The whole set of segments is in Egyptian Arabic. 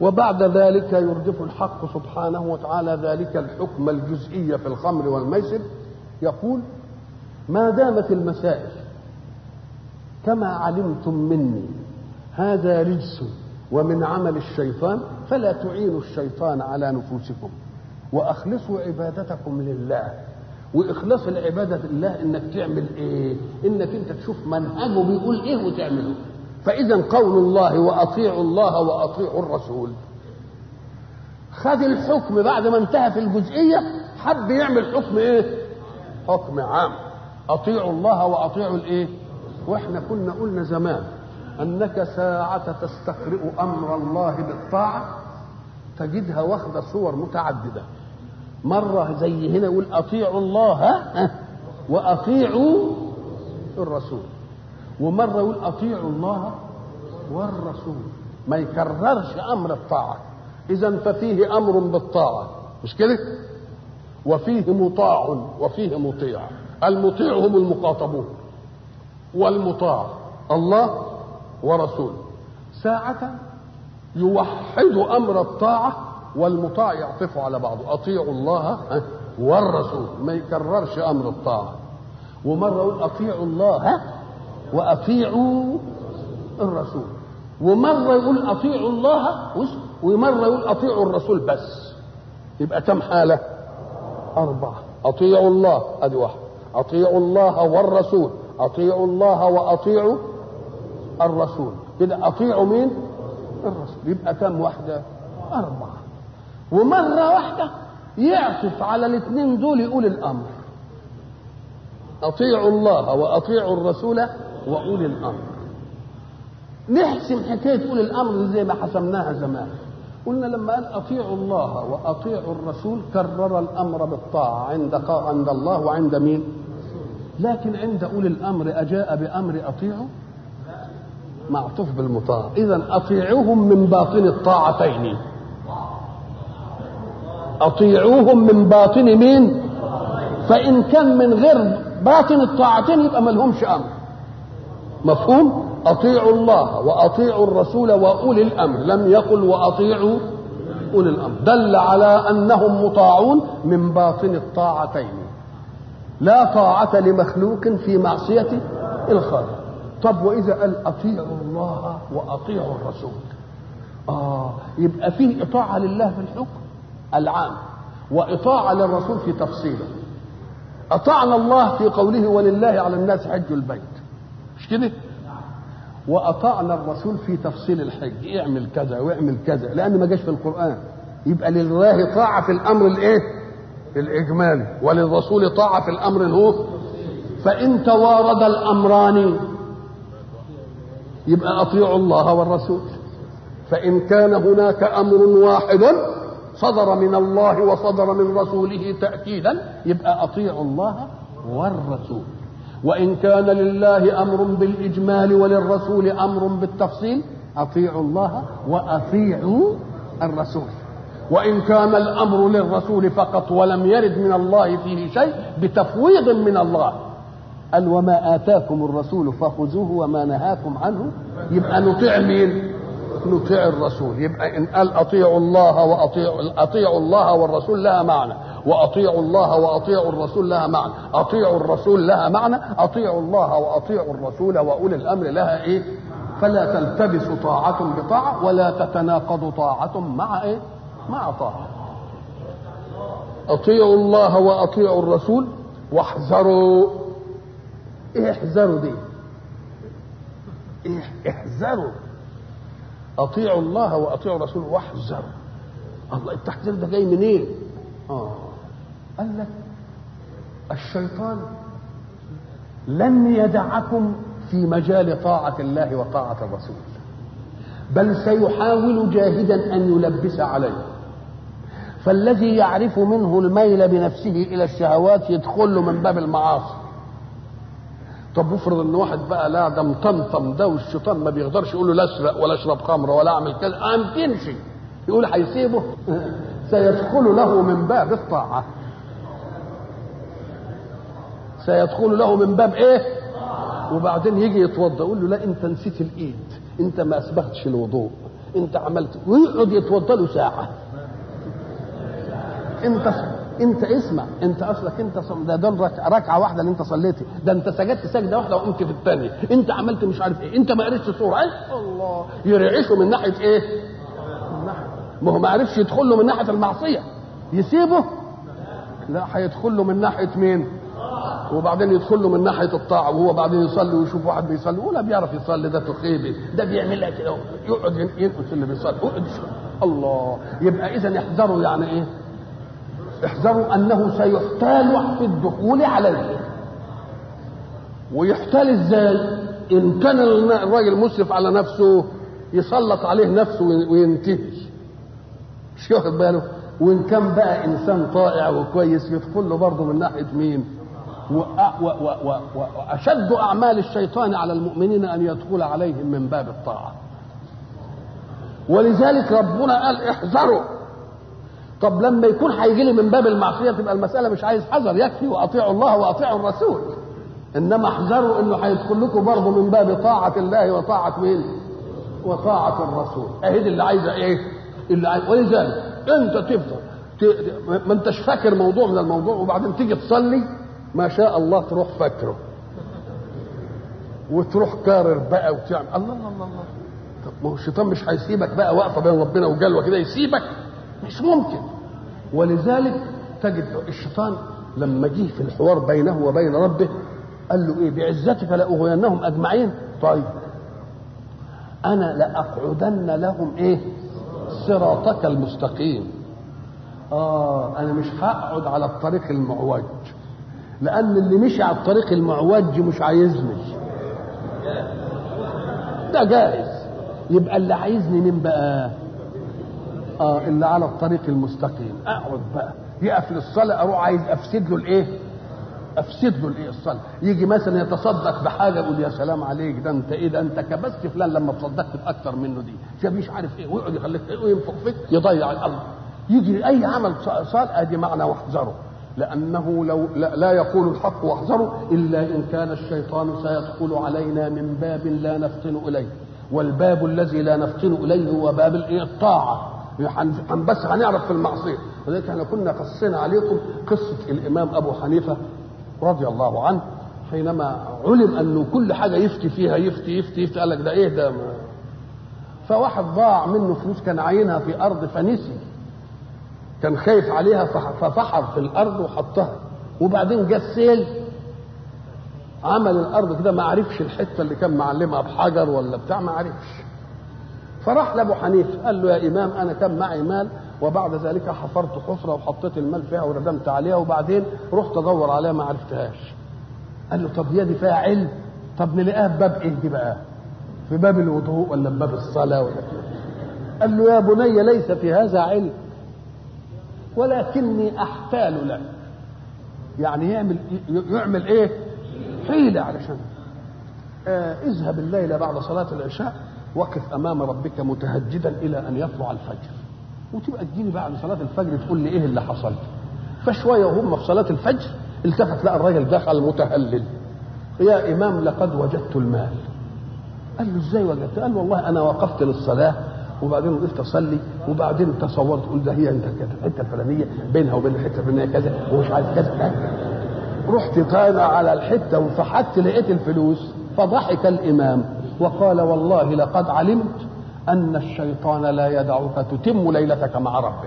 وبعد ذلك يردف الحق سبحانه وتعالى ذلك الحكم الجزئي في الخمر والميسر يقول ما دامت المسائل كما علمتم مني هذا رجس ومن عمل الشيطان فلا تعينوا الشيطان على نفوسكم واخلصوا عبادتكم لله واخلاص العباده لله انك تعمل ايه انك انت تشوف منهجه بيقول ايه وتعمله فاذا قول الله واطيعوا الله واطيعوا الرسول خد الحكم بعد ما انتهى في الجزئيه حب يعمل حكم ايه حكم عام اطيعوا الله واطيعوا الايه واحنا كنا قلنا زمان انك ساعه تستقرئ امر الله بالطاعه تجدها واخده صور متعدده مره زي هنا يقول اطيعوا الله واطيعوا الرسول ومره يقول اطيعوا الله والرسول ما يكررش امر الطاعه اذا ففيه امر بالطاعه مش كده وفيه مطاع وفيه مطيع المطيع هم المخاطبون والمطاع الله ورسوله ساعة يوحد أمر الطاعة والمطاع يعطف على بعضه أطيعوا الله والرسول ما يكررش أمر الطاعة ومرة يقول أطيعوا الله وأطيعوا الرسول ومرة يقول أطيعوا الله ومرة يقول أطيعوا الرسول بس يبقى كم حالة أربعة أطيعوا الله أدي واحد أطيعوا الله والرسول أطيعوا الله وأطيعوا الرسول كده أطيعوا مين الرسول يبقى كم واحدة أربعة ومرة واحدة يعطف على الاثنين دول يقول الأمر أطيعوا الله وأطيعوا الرسول وأولي الأمر نحسم حكاية أولي الأمر زي ما حسمناها زمان قلنا لما قال أطيعوا الله وأطيعوا الرسول كرر الأمر بالطاعة عند عند الله وعند مين؟ لكن عند أولي الأمر أجاء بأمر أطيعوا معطوف بالمطاع إذا أطيعوهم من باطن الطاعتين أطيعوهم من باطن مين فإن كان من غير باطن الطاعتين يبقى ما لهمش أمر مفهوم أطيعوا الله وأطيعوا الرسول وأولي الأمر لم يقل وأطيعوا أولي الأمر دل على أنهم مطاعون من باطن الطاعتين لا طاعة لمخلوق في معصية الخالق طب وإذا قال أطيعوا الله وأطيعوا الرسول آه يبقى فيه إطاعة لله في الحكم العام وإطاعة للرسول في تفصيله أطعنا الله في قوله ولله على الناس حج البيت مش كده وأطعنا الرسول في تفصيل الحج اعمل كذا واعمل كذا لأن ما جاش في القرآن يبقى لله طاعة في الأمر الإيه الإجمالي وللرسول طاعة في الأمر الهو فإن توارد الأمران يبقى أطيعوا الله والرسول فإن كان هناك أمر واحد صدر من الله وصدر من رسوله تأكيدا يبقى أطيعوا الله والرسول وإن كان لله أمر بالإجمال وللرسول أمر بالتفصيل أطيعوا الله وأطيعوا الرسول وإن كان الأمر للرسول فقط ولم يرد من الله فيه شيء بتفويض من الله قال وما آتاكم الرسول فخذوه وما نهاكم عنه يبقى نطيع مين؟ نطيع الرسول يبقى إن قال أطيعوا الله وأطيعوا أطيعوا الله والرسول لها معنى وأطيعوا الله وأطيعوا الرسول لها معنى أطيعوا الرسول لها معنى أطيعوا الله وأطيعوا الرسول وأولي الأمر لها إيه؟ فلا تلتبس طاعة بطاعة ولا تتناقض طاعة مع إيه؟ مع طاعة أطيعوا الله وأطيعوا الرسول واحذروا إيه احذروا دي؟ إيه احذروا اطيعوا الله واطيعوا الرسول واحذروا الله التحذير ده جاي منين؟ إيه؟ اه قال لك الشيطان لن يدعكم في مجال طاعة الله وطاعة الرسول بل سيحاول جاهدا أن يلبس عليه فالذي يعرف منه الميل بنفسه إلى الشهوات يدخل له من باب المعاصي طب افرض ان واحد بقى لا ده مطمطم ده والشيطان ما بيقدرش يقول له لا اسرق ولا اشرب خمر ولا اعمل كذا قام تمشي يقول هيسيبه سيدخل له من باب الطاعه سيدخل له من باب ايه وبعدين يجي يتوضا يقول له لا انت نسيت الايد انت ما اسبغتش الوضوء انت عملت ويقعد يتوضى له ساعه انت انت اسمع انت اصلك انت صم... ده دول رك... ركعه واحده اللي انت صليتي ده انت سجدت سجده واحده وقمت في الثانيه انت عملت مش عارف ايه انت ما قريتش سوره ايه الله يرعشه من ناحيه ايه من ناحيه ما هو ما عرفش يدخل له من ناحيه المعصيه يسيبه لا هيدخل له من ناحيه مين وبعدين يدخل له من ناحيه الطاعه وهو بعدين يصلي ويشوف واحد بيصلي ولا بيعرف يصلي ده تخيبي ده بيعملها كده يقعد ينقص اللي بيصلي يقعد الله يبقى اذا احذروا يعني ايه احذروا انه سيحتال في الدخول عليه ويحتال ازاي ان كان الراجل مسرف على نفسه يسلط عليه نفسه وينتهي مش واخد باله وان كان بقى انسان طائع وكويس يدخل له برضه من ناحيه مين واشد اعمال الشيطان على المؤمنين ان يدخل عليهم من باب الطاعه ولذلك ربنا قال احذروا طب لما يكون هيجي لي من باب المعصيه تبقى المساله مش عايز حذر يكفي واطيعوا الله واطيعوا الرسول انما احذروا انه هيدخل لكم برضه من باب طاعه الله وطاعه مين؟ وطاعه الرسول اهي دي اللي عايزه ايه؟ اللي عايز ولذلك انت تفضل ما انتش فاكر موضوع من الموضوع وبعدين تيجي تصلي ما شاء الله تروح فاكره وتروح كارر بقى وتعمل الله الله الله الله طب ما هو الشيطان مش هيسيبك بقى واقفه بين ربنا وجلوه كده يسيبك مش ممكن ولذلك تجد الشيطان لما جه في الحوار بينه وبين ربه قال له ايه بعزتك لاغوينهم اجمعين طيب انا لاقعدن لهم ايه صراطك المستقيم اه انا مش هقعد على الطريق المعوج لان اللي مشي على الطريق المعوج مش عايزني ده جائز يبقى اللي عايزني مين بقى اه اللي على الطريق المستقيم اقعد بقى يقف للصلاه اروح عايز افسد له الايه افسد له الايه الصلاه يجي مثلا يتصدق بحاجه يقول يا سلام عليك ده انت ايه ده انت كبست فلان لما تصدقت باكثر منه دي ده مش عارف ايه ويقعد يخليك ايه وينفق فيك يضيع الامر يجي اي عمل صالح ادي معنى واحذره لانه لو لا, لا يقول الحق واحذروا الا ان كان الشيطان سيدخل علينا من باب لا نفطن اليه والباب الذي لا نفطن اليه هو باب الطاعه بس هنعرف في المعصيه ولذلك احنا كنا قصينا عليكم قصه الامام ابو حنيفه رضي الله عنه حينما علم انه كل حاجه يفتي فيها يفتي يفتي يفتي قال لك ده ايه ده ما. فواحد ضاع منه فلوس كان عاينها في ارض فنسي كان خايف عليها ففحر في الارض وحطها وبعدين جه السيل عمل الارض كده ما عرفش الحته اللي كان معلمها بحجر ولا بتاع ما عرفش فراح لابو حنيفه قال له يا امام انا كان معي مال وبعد ذلك حفرت حفره وحطيت المال فيها وردمت عليها وبعدين رحت ادور عليها ما عرفتهاش قال له طب هي دي فيها علم طب نلاقيها في باب ايه دي بقى في باب الوضوء ولا في باب الصلاه ولا قال له يا بني ليس في هذا علم ولكني احتال لك يعني يعمل يعمل ايه حيله علشان آه اذهب الليله بعد صلاه العشاء وقف امام ربك متهجدا الى ان يطلع الفجر وتبقى تجيني بعد صلاه الفجر تقول لي ايه اللي حصل فشويه وهم في صلاه الفجر التفت لقى الراجل دخل متهلل يا امام لقد وجدت المال قال له ازاي وجدت قال والله انا وقفت للصلاه وبعدين وقفت اصلي وبعدين تصورت قلت ده هي انت كده الحته الفلانيه بينها وبين الحته الفلانيه كذا ومش عارف كذا رحت طالع على الحته وفحت لقيت الفلوس فضحك الامام وقال والله لقد علمت ان الشيطان لا يدعك تتم ليلتك مع ربك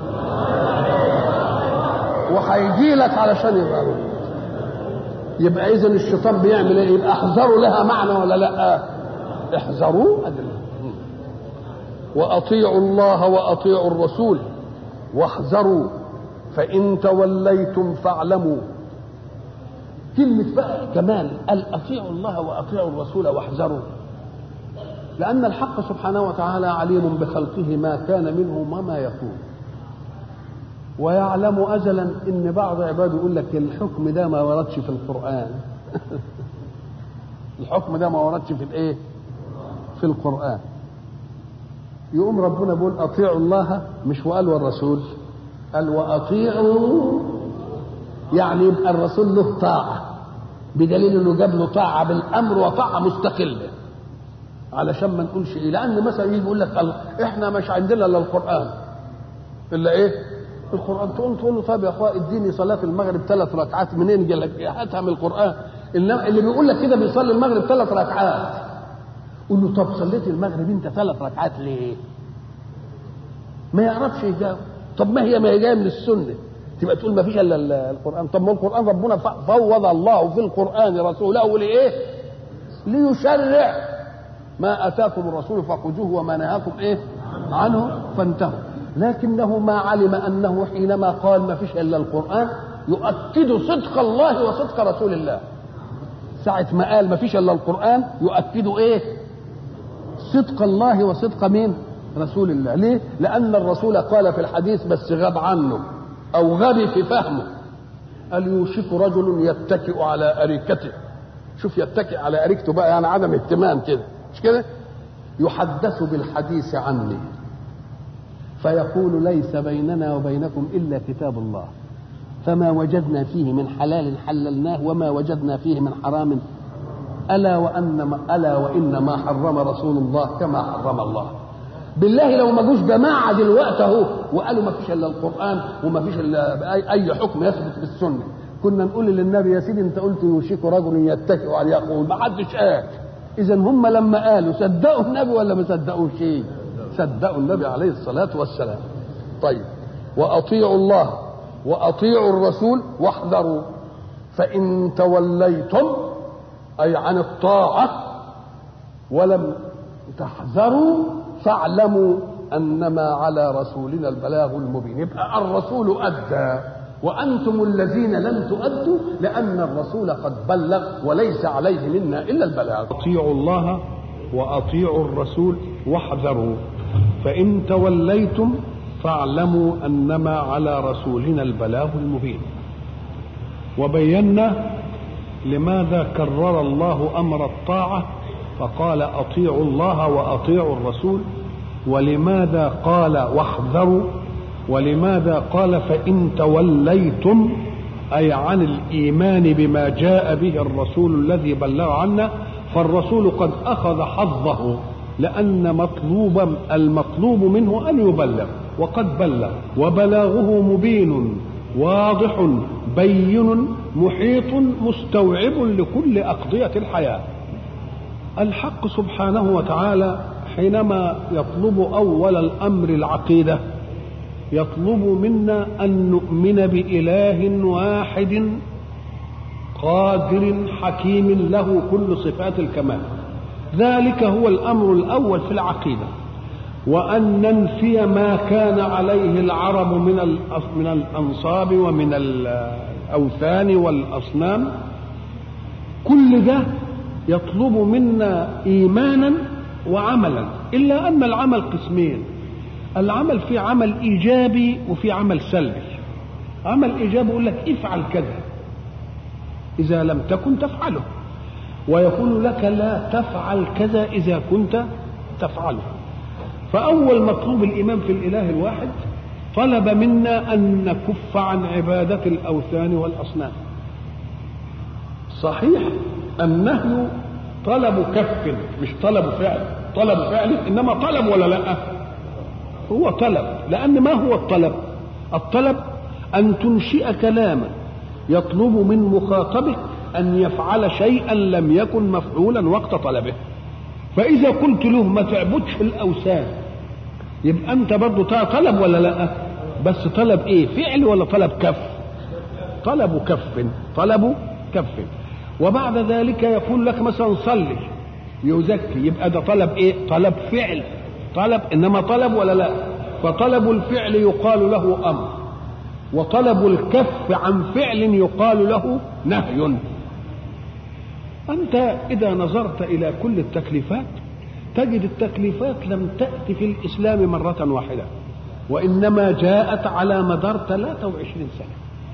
وهيجي لك علشان يبقى يبقى اذا الشيطان بيعمل ايه يبقى احذروا لها معنى ولا لا احذروا أدري. واطيعوا الله واطيعوا الرسول واحذروا فان توليتم فاعلموا كلمة بقى كمان قال أطيعوا الله وأطيعوا الرسول واحذروا لأن الحق سبحانه وتعالى عليم بخلقه ما كان منه وما يكون ويعلم أزلا إن بعض عباده يقول لك الحكم ده ما وردش في القرآن الحكم ده ما وردش في الإيه؟ في القرآن يقوم ربنا بيقول أطيعوا الله مش وقال والرسول قال وأطيعوا يعني يبقى الرسول له طاعة بدليل انه جاب له طاعة بالامر وطاعة مستقلة علشان ما نقولش ايه لان مثلا يجي يقول لك احنا مش عندنا الا القران الا ايه القران تقول تقول له طب يا اخويا اديني صلاه المغرب ثلاث ركعات منين جا لك هاتها من القران اللي بيقول لك كده بيصلي المغرب ثلاث ركعات قول له طب صليت المغرب انت ثلاث ركعات ليه ما يعرفش يجاوب طب ما هي ما هي جايه من السنه تبقى تقول ما فيش الا القران طب ما القران ربنا فوض الله في القران رسوله لايه ليشرع ما اتاكم الرسول فخذوه وما نهاكم ايه عنه فانتهوا لكنه ما علم انه حينما قال ما فيش الا القران يؤكد صدق الله وصدق رسول الله ساعة ما قال ما فيش الا القرآن يؤكد ايه؟ صدق الله وصدق مين؟ رسول الله، ليه؟ لأن الرسول قال في الحديث بس غاب عنه أو غبي في فهمه قال يوشك رجل يتكئ على أريكته شوف يتكئ على أريكته بقى يعني عدم اهتمام كده مش كده؟ يحدث بالحديث عني فيقول ليس بيننا وبينكم إلا كتاب الله فما وجدنا فيه من حلال حللناه وما وجدنا فيه من حرام ألا وأن ألا وإن ما حرم رسول الله كما حرم الله بالله لو ما جوش جماعة دلوقتي أهو وقالوا ما فيش إلا القرآن وما فيش إلا أي حكم يثبت في السنة كنا نقول للنبي يا سيدي أنت قلت يوشك رجل يتكئ على يقول ما حدش قال إذا هم لما قالوا صدقوا النبي ولا ما صدقوا شيء صدقوا النبي عليه الصلاة والسلام طيب وأطيعوا الله واطيعوا الرسول واحذروا فان توليتم اي عن الطاعه ولم تحذروا فاعلموا انما على رسولنا البلاغ المبين يبقى الرسول ادى وانتم الذين لم تؤدوا لان الرسول قد بلغ وليس عليه منا الا البلاغ اطيعوا الله واطيعوا الرسول واحذروا فان توليتم فاعلموا انما على رسولنا البلاغ المبين وبينا لماذا كرر الله امر الطاعه فقال اطيعوا الله واطيعوا الرسول ولماذا قال واحذروا ولماذا قال فان توليتم اي عن الايمان بما جاء به الرسول الذي بلغ عنا فالرسول قد اخذ حظه لان مطلوب المطلوب منه ان يبلغ وقد بلغ وبلاغه مبين واضح بين محيط مستوعب لكل أقضية الحياة الحق سبحانه وتعالى حينما يطلب أول الأمر العقيدة يطلب منا أن نؤمن بإله واحد قادر حكيم له كل صفات الكمال ذلك هو الأمر الأول في العقيدة وأن ننفي ما كان عليه العرب من من الأنصاب ومن الأوثان والأصنام كل ده يطلب منا إيمانا وعملا إلا أن العمل قسمين العمل في عمل إيجابي وفي عمل سلبي عمل إيجابي يقول لك افعل كذا إذا لم تكن تفعله ويقول لك لا تفعل كذا إذا كنت تفعله فأول مطلوب الإيمان في الإله الواحد طلب منا أن نكف عن عبادة الأوثان والأصنام صحيح النهي طلب كف مش طلب فعل طلب فعل إنما طلب ولا لا هو طلب لأن ما هو الطلب الطلب أن تنشئ كلاما يطلب من مخاطبك أن يفعل شيئا لم يكن مفعولا وقت طلبه فإذا قلت له ما تعبدش الأوثان يبقى أنت برضه طلب ولا لا؟ بس طلب إيه؟ فعل ولا طلب كف؟ طلب كف طلب كف وبعد ذلك يقول لك مثلا صلي يزكي يبقى ده طلب إيه؟ طلب فعل طلب إنما طلب ولا لا؟ فطلب الفعل يقال له أمر وطلب الكف عن فعل يقال له نهي أنت إذا نظرت إلى كل التكليفات تجد التكليفات لم تأتي في الإسلام مرة واحدة وإنما جاءت على مدار 23 سنة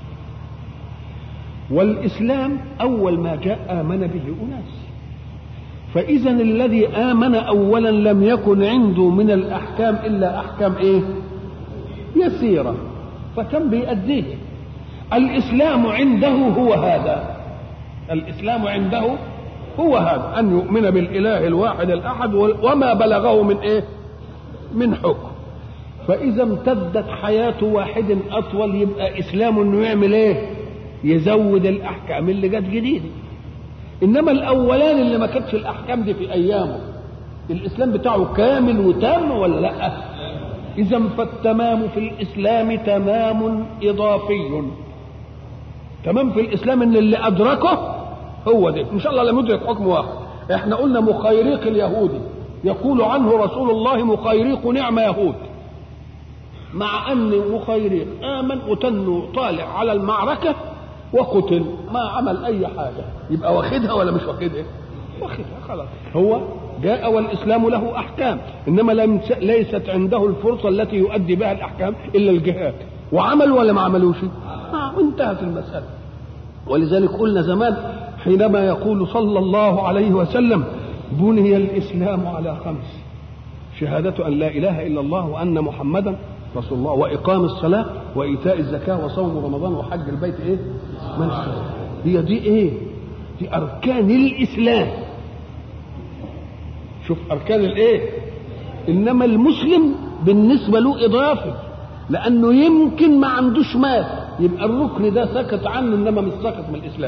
والإسلام أول ما جاء آمن به أناس فإذا الذي آمن أولا لم يكن عنده من الأحكام إلا أحكام إيه يسيرة فكم بيأديه الإسلام عنده هو هذا الإسلام عنده هو هذا ان يؤمن بالاله الواحد الاحد وما بلغه من ايه من حكم فاذا امتدت حياه واحد اطول يبقى اسلامه انه يعمل ايه يزود الاحكام اللي جت جديده انما الاولاني اللي ما كانتش الاحكام دي في ايامه الاسلام بتاعه كامل وتام ولا لا اذا فالتمام في الاسلام تمام اضافي تمام في الاسلام ان اللي ادركه هو ده ان شاء الله لم يدرك حكم واحد احنا قلنا مخيريق اليهودي يقول عنه رسول الله مخيريق نعم يهود مع ان مخيريق امن وتنه طالع على المعركه وقتل ما عمل اي حاجه يبقى واخدها ولا مش واخدها واخدها خلاص هو جاء والاسلام له احكام انما لم ليست عنده الفرصه التي يؤدي بها الاحكام الا الجهاد وعمل ولا ما عملوش آه انتهت المساله ولذلك قلنا زمان حينما يقول صلى الله عليه وسلم بني الاسلام على خمس شهادة أن لا إله إلا الله وأن محمدا رسول الله وإقام الصلاة وإيتاء الزكاة وصوم رمضان وحج البيت إيه؟ من هي دي إيه؟ دي أركان الإسلام شوف أركان الإيه؟ إنما المسلم بالنسبة له إضافي لأنه يمكن ما عندوش مال يبقى الركن ده سكت عنه إنما مش سكت من الإسلام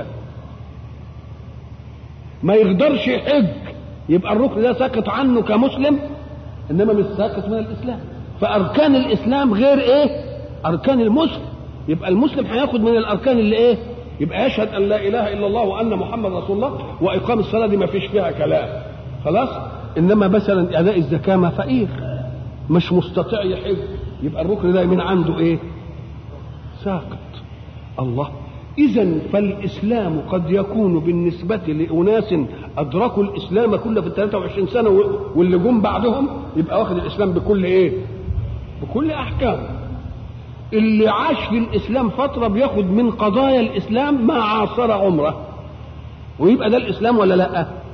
ما يقدرش يحج يبقى الركن ده سكت عنه كمسلم انما مش ساقط من الاسلام فاركان الاسلام غير ايه اركان المسلم يبقى المسلم هياخد من الاركان اللي ايه يبقى يشهد ان لا اله الا الله وان محمد رسول الله واقام الصلاه دي ما فيش فيها كلام خلاص انما مثلا اداء الزكاه ما فقير مش مستطيع يحج يبقى الركن ده من عنده ايه ساقط الله إذا فالإسلام قد يكون بالنسبة لأناس أدركوا الإسلام كله في 23 سنة واللي جم بعدهم يبقى واخد الإسلام بكل إيه؟ بكل أحكام. اللي عاش في الإسلام فترة بياخد من قضايا الإسلام ما عاصر عمره. ويبقى ده الإسلام ولا لأ؟